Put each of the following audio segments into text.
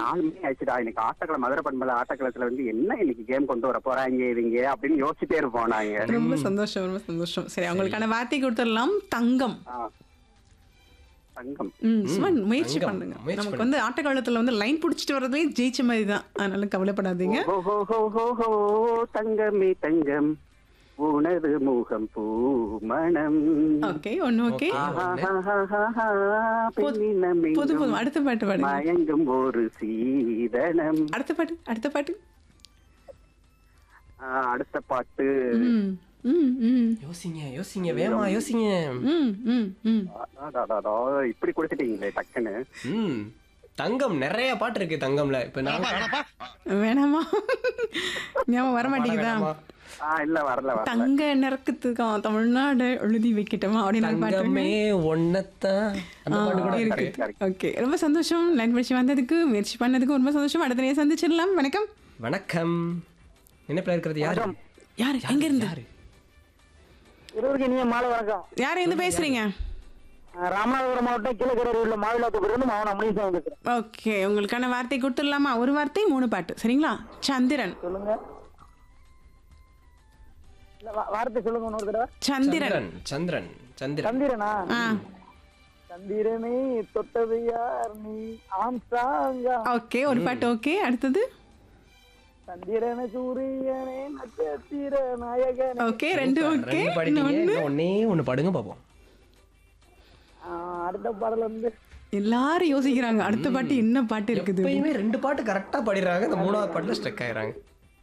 நாலு மணி ஆயிடுச்சுடா இன்னைக்கு ஆட்டக்கள மதுரை பண்பல ஆட்டக்களத்துல வந்து என்ன இன்னைக்கு கேம் கொண்டு வர போறாங்க இவங்க அப்படின்னு யோசிச்சுட்டே இருப்போம் நாங்க ரொம்ப சந்தோஷம் ரொம்ப சந்தோஷம் சரி அவங்களுக்கான வார்த்தை கொடுத்துடலாம் தங்கம் ஆ. தங்கம் ம் சும்மா முயற்சி தங்கம். பண்ணுங்க முயற்சி நமக்கு வந்து ஆட்டக்காலத்துல வந்து லைன் பிடிச்சிட்டு வரதுலேயே ஜெயிச்ச மாதிரி தான் அதனால கவலைப்படாதீங்க ஓ ஹோ ஹோ ஹோ ஹோ தங்கமே தங்கம் உனது முகம் பூமணம் ஓகே ஒன்று ஓகே ஆஹாஹாஹாஹா, போதும் பெண்ணினமெங்கும் போதும் போதும் அடுத்த பாட்டு பாடுங்க மயங்கும் ஒரு சீதனம் அடுத்த பாட்டு அடுத்த பாட்டு ஆ, அடுத்த பாட்டு ம் ம் ம் யோசிங்க யோசிங்க வேமா யோசிங்க ம் ம் ம் அடாடாடா, இப்படி கொடுத்துட்டீங்களே டக்குன்னு ம் தங்கம் நிறைய பாட்டு இருக்கு தங்கம்ல இப்ப நான் வேணாமா ஞாபகம் வர மாட்டேங்குதா ஆ இல்ல வரல வரல தங்க நிறக்கத்துக்கான் தமிழ்நாடு எழுதி வைக்கட்டுமா அப்படின்னு ஒரு பாட்டு தங்கமே ஒன்னத்தான் அந்த பாட்டு கூட இருக்கு இருக்கு ஓகே ரொம்ப சந்தோஷம் லைன் படிச்சு வந்ததுக்கு முயற்சி பண்ணதுக்கு ரொம்ப சந்தோஷம் அடுத்த நேரம் சந்திச்சிடலாம் வணக்கம் வணக்கம் நினைப்புல இருக்கிறது யாரு யாரு எங்க இருந்து யாரு இருவருக்கு இனிய மாலை வணக்கம் யார் இருந்து பேசுறீங்க அஹ் ராமநாதபுரம் மாவட்டம் கீழக்கரை உள்ள மாவிலாத்தூர்லேருந்து மாவன அமளிசாமி பேசுறேன் ஓகே உங்களுக்கான வார்த்தை கொடுத்துடலாமா ஒரு வார்த்தை மூணு பாட்டு சரிங்களா சந்திரன் சொல்லுங்க இல்ல, வா- வார்த்தை சொல்லுங்க இன்னொரு தடவை சந்திரன் சந்திரன் சந்திரன் சந்திரன் சந்திரனா ஆ சந்திரனை தொட்டது யார் நீ ஆம்சாங்கா ஓகே ஒரு பாட்டு ஓகே அடுத்தது சந்திரன சூரியனே நட்சத்திர நாயகனே ஓகே ரெண்டு ஓகே ரெண்டு பாடிட்டீங்க இன்னும் ஒண்ணே ஒண்ணு பாடுங்க பாப்போம் அஹ் அடுத்த பாடல் வந்து எல்லாரும் யோசிக்கிறாங்க அடுத்த பாட்டு என்ன பாட்டு இருக்குது எப்பயுமே ரெண்டு பாட்டு கரெக்டா பாடிடுறாங்க இந்த மூணாவது பாட்டுல ஸ்ட்ரக் ஆயிடுறாங்க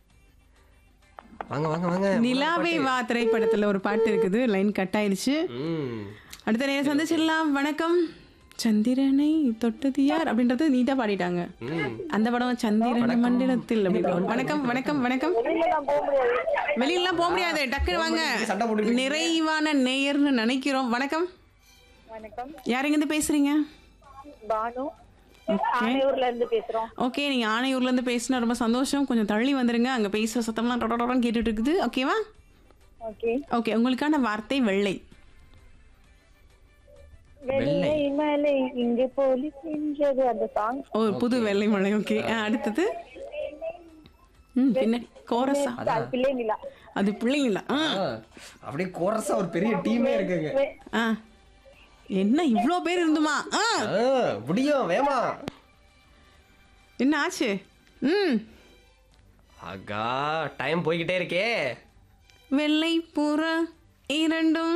வாங்க வாங்க வாங்க நிலாவே வா திரைப்படத்துல ஒரு பாட்டு இருக்குது லைன் கட் ஆயிடுச்சு ம் அடுத்த நேரம் சந்திச்சிடலாம் வணக்கம் சந்திரனை தொட்டது யார் அப்படின்றது நீட்டா பாடிட்டாங்க அந்த படம் சந்திரன் மண்டலத்தில் அப்படின்னு வணக்கம் வணக்கம் வணக்கம் வெளியெல்லாம் போக முடியாது டக்குனு வாங்க சண்டை போட்டுட்டு நிறைவான நேயர்னு நினைக்கிறோம் வணக்கம் வணக்கம் யார் இருந்து பேசுறீங்க பானு ஆனையூர்ல இருந்து பேசுறோம் ஓகே நீங்க ஆனையூர்ல இருந்து பேசினா ரொம்ப சந்தோஷம் கொஞ்சம் தள்ளி வந்துருங்க அங்க பேசுற சத்தம்லாம் டொடடொடன்னு கேட்டுட்டு இருக்குது ஓகேவா ஓகே ஓகே உங்களுக்கான வார்த்தை வெள்ளை வெள்ளை மலை இங்கு போலி சென்றது அந்த சாங் ஓ புது வெள்ளை மலை ஓகே அடுத்தது ம் பின்னாடி கோரஸா பிள்ளை நிலா அது பிள்ளைங்களா ஆ ஆ, அப்படியே கோரஸா ஒரு பெரிய டீமே இருக்குங்க ஆ என்ன இவ்வளோ பேர் இருந்துமா ஆ ஆ, முடியும் வேமா என்ன ஆச்சு ம் ஆகா டைம் போய்கிட்டே இருக்கே வெள்ளை புற இரண்டும்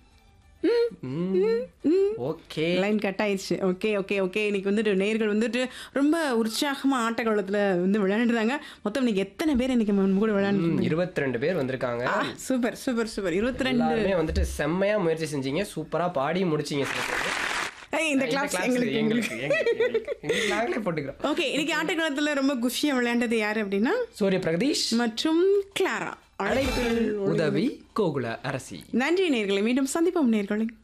ஓகே லைன் கட் ஆயிடுச்சு ஓகே ஓகே ஓகே இன்னைக்கு வந்துட்டு நேர்கள் வந்துட்டு ரொம்ப உற்சாகமா ஆட்டக்காலத்தில் வந்து விளையாண்டுறாங்க மொத்தம் இன்னைக்கு எத்தனை பேர் இன்னைக்கு நம்ம கூட விளையாண்டு இருபத்தி ரெண்டு பேர் வந்திருக்காங்க சூப்பர் சூப்பர் சூப்பர் இருபத்தி ரெண்டு எல்லாருமே வந்துட்டு செம்மையா முயற்சி செஞ்சீங்க சூப்பரா பாடி முடிச்சீங்க சில பேர். ஏய், இந்த இந்த கிளாஸ் class எங்களுக்கு எங்களுக்கு எங்களுக்கு, எங்களுக்கு. எங்களுக்கு நாங்களே போட்டுக்கிறோம் ஓகே இன்னைக்கு ஆட்டக்காலத்தில் ரொம்ப குஷியாக விளையாண்டது யார் அப்படின்னா சூரிய பிரகதீஷ் மற்றும் கிளாரா அழைப்பில் உதவி கோகுல அரசி நன்றி நேர்களை மீண்டும் சந்திப்போம் நேர்களை